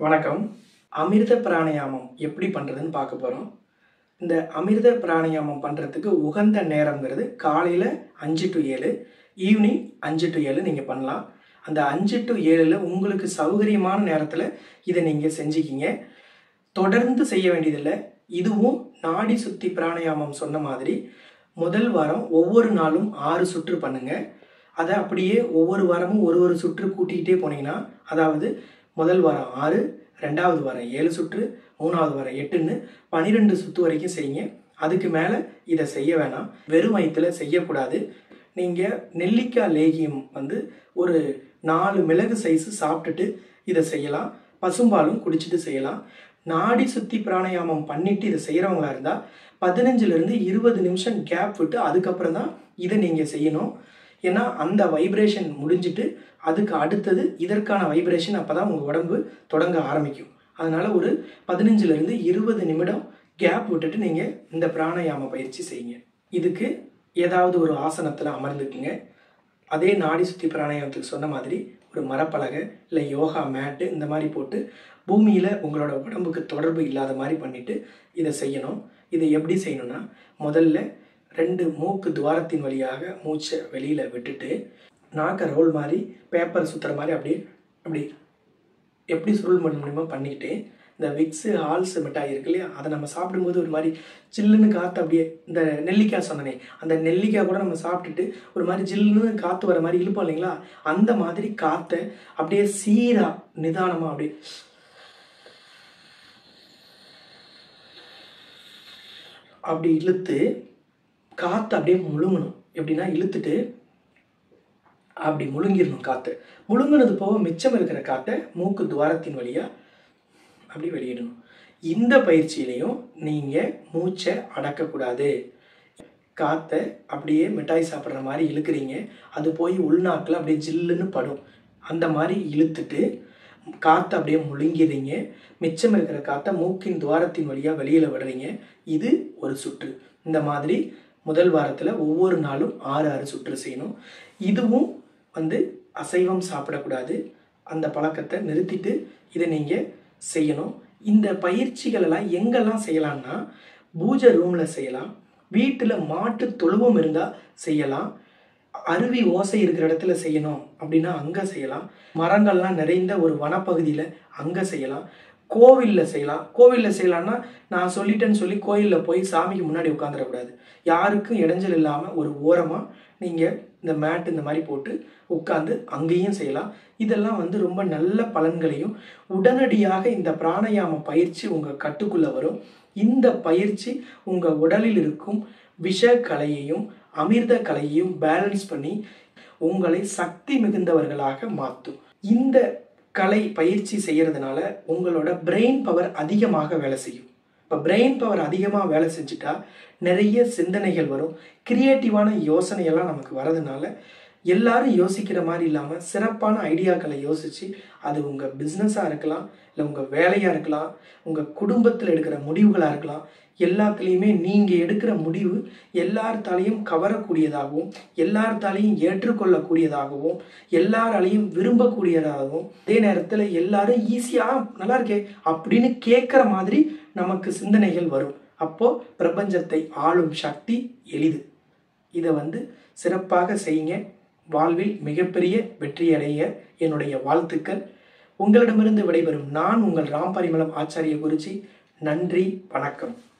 வணக்கம் அமிர்த பிராணாயாமம் எப்படி பண்ணுறதுன்னு பார்க்க போகிறோம் இந்த அமிர்த பிராணாயாமம் பண்ணுறதுக்கு உகந்த நேரங்கிறது காலையில் அஞ்சு டு ஏழு ஈவினிங் அஞ்சு டு ஏழு நீங்கள் பண்ணலாம் அந்த அஞ்சு டு ஏழில் உங்களுக்கு சௌகரியமான நேரத்தில் இதை நீங்கள் செஞ்சுக்கிங்க தொடர்ந்து செய்ய வேண்டியதில்லை இதுவும் நாடி சுத்தி பிராணாயாமம் சொன்ன மாதிரி முதல் வாரம் ஒவ்வொரு நாளும் ஆறு சுற்று பண்ணுங்க அதை அப்படியே ஒவ்வொரு வாரமும் ஒரு ஒரு சுற்று கூட்டிக்கிட்டே போனீங்கன்னா அதாவது முதல் வாரம் ஆறு ரெண்டாவது வாரம் ஏழு சுற்று மூணாவது வாரம் எட்டுன்னு பன்னிரெண்டு சுற்று வரைக்கும் செய்யுங்க அதுக்கு மேலே இதை செய்ய வேணாம் வெறும் வயிற்றுல செய்யக்கூடாது நீங்கள் நெல்லிக்காய் லேகியம் வந்து ஒரு நாலு மிளகு சைஸு சாப்பிட்டுட்டு இதை செய்யலாம் பசும்பாலும் குடிச்சிட்டு செய்யலாம் நாடி சுத்தி பிராணாயாமம் பண்ணிட்டு இதை செய்கிறவங்களா இருந்தால் பதினஞ்சுலேருந்து இருபது நிமிஷம் கேப் விட்டு அதுக்கப்புறம் தான் இதை நீங்கள் செய்யணும் ஏன்னா அந்த வைப்ரேஷன் முடிஞ்சிட்டு அதுக்கு அடுத்தது இதற்கான வைப்ரேஷன் அப்போ தான் உங்கள் உடம்பு தொடங்க ஆரம்பிக்கும் அதனால் ஒரு பதினஞ்சுலேருந்து இருபது நிமிடம் கேப் விட்டுட்டு நீங்கள் இந்த பிராணாயாம பயிற்சி செய்யுங்க இதுக்கு ஏதாவது ஒரு ஆசனத்தில் அமர்ந்துக்குங்க அதே நாடி சுத்தி பிராணாயாமத்துக்கு சொன்ன மாதிரி ஒரு மரப்பலகை இல்லை யோகா மேட்டு இந்த மாதிரி போட்டு பூமியில் உங்களோட உடம்புக்கு தொடர்பு இல்லாத மாதிரி பண்ணிட்டு இதை செய்யணும் இதை எப்படி செய்யணும்னா முதல்ல ரெண்டு மூக்கு துவாரத்தின் வழியாக மூச்சை வெளியில் விட்டுட்டு நாக்கை ரோல் மாதிரி பேப்பர் சுற்றுற மாதிரி அப்படியே அப்படி எப்படி சுருள் பண்ண முடியுமோ பண்ணிக்கிட்டு இந்த விக்ஸு ஹால்ஸ் மிட்டாய் இருக்கு இல்லையா அதை நம்ம சாப்பிடும்போது ஒரு மாதிரி சில்லுன்னு காற்று அப்படியே இந்த நெல்லிக்காய் சொன்னனே அந்த நெல்லிக்காய் கூட நம்ம சாப்பிட்டுட்டு ஒரு மாதிரி ஜில்லுன்னு காற்று வர மாதிரி இழுப்போம் இல்லைங்களா அந்த மாதிரி காற்றை அப்படியே சீராக நிதானமாக அப்படியே அப்படி இழுத்து காற்று அப்படியே முழுங்கணும் எப்படின்னா இழுத்துட்டு அப்படி முழுங்கிடணும் காற்று முழுங்கினது போக மிச்சம் இருக்கிற காற்றை மூக்கு துவாரத்தின் வழியாக அப்படி வெளியிடணும் இந்த பயிற்சியிலையும் நீங்கள் மூச்சை அடக்கக்கூடாது காற்றை அப்படியே மிட்டாய் சாப்பிட்ற மாதிரி இழுக்கிறீங்க அது போய் உள்நாக்கில் அப்படியே ஜில்லுன்னு படும் அந்த மாதிரி இழுத்துட்டு காற்றை அப்படியே முழுங்கிறீங்க மிச்சம் இருக்கிற காற்றை மூக்கின் துவாரத்தின் வழியாக வெளியில் விடுறீங்க இது ஒரு சுற்று இந்த மாதிரி முதல் வாரத்தில் ஒவ்வொரு நாளும் ஆறு ஆறு சுற்று செய்யணும் இதுவும் வந்து அசைவம் சாப்பிடக்கூடாது அந்த பழக்கத்தை நிறுத்திட்டு இதை நீங்கள் செய்யணும் இந்த பயிற்சிகள் எல்லாம் எங்கெல்லாம் செய்யலாம்னா பூஜை ரூமில் செய்யலாம் வீட்டில் மாட்டு தொழுவம் இருந்தால் செய்யலாம் அருவி ஓசை இருக்கிற இடத்துல செய்யணும் அப்படின்னா அங்கே செய்யலாம் மரங்கள்லாம் நிறைந்த ஒரு வனப்பகுதியில் அங்கே செய்யலாம் கோவிலில் செய்யலாம் கோவிலில் செய்யலாம்னா நான் சொல்லிட்டேன்னு சொல்லி கோயிலில் போய் சாமிக்கு முன்னாடி உட்காந்துடக்கூடாது யாருக்கும் இடைஞ்சல் இல்லாமல் ஒரு ஓரமாக நீங்கள் இந்த மேட் இந்த மாதிரி போட்டு உட்காந்து அங்கேயும் செய்யலாம் இதெல்லாம் வந்து ரொம்ப நல்ல பலன்களையும் உடனடியாக இந்த பிராணாயாம பயிற்சி உங்கள் கட்டுக்குள்ளே வரும் இந்த பயிற்சி உங்கள் உடலில் இருக்கும் விஷ கலையையும் அமிர்த கலையையும் பேலன்ஸ் பண்ணி உங்களை சக்தி மிகுந்தவர்களாக மாற்றும் இந்த கலை பயிற்சி செய்கிறதுனால உங்களோட பிரெயின் பவர் அதிகமாக வேலை செய்யும் இப்போ பிரெயின் பவர் அதிகமாக வேலை செஞ்சுட்டா நிறைய சிந்தனைகள் வரும் கிரியேட்டிவான யோசனையெல்லாம் நமக்கு வரதுனால எல்லாரும் யோசிக்கிற மாதிரி இல்லாமல் சிறப்பான ஐடியாக்களை யோசித்து அது உங்கள் பிஸ்னஸாக இருக்கலாம் இல்லை உங்கள் வேலையாக இருக்கலாம் உங்கள் குடும்பத்தில் எடுக்கிற முடிவுகளாக இருக்கலாம் எல்லாத்துலேயுமே நீங்கள் எடுக்கிற முடிவு எல்லார்த்தாலையும் கவரக்கூடியதாகவும் எல்லார்த்தாலையும் ஏற்றுக்கொள்ளக்கூடியதாகவும் எல்லாராலையும் விரும்பக்கூடியதாகவும் அதே நேரத்தில் எல்லாரும் ஈஸியாக நல்லா இருக்கே அப்படின்னு கேட்குற மாதிரி நமக்கு சிந்தனைகள் வரும் அப்போது பிரபஞ்சத்தை ஆளும் சக்தி எளிது இதை வந்து சிறப்பாக செய்யுங்க வாழ்வில் மிகப்பெரிய வெற்றியடைய என்னுடைய வாழ்த்துக்கள் உங்களிடமிருந்து விடைபெறும் நான் உங்கள் ராம் பரிமளம் ஆச்சாரிய குருஜி நன்றி வணக்கம்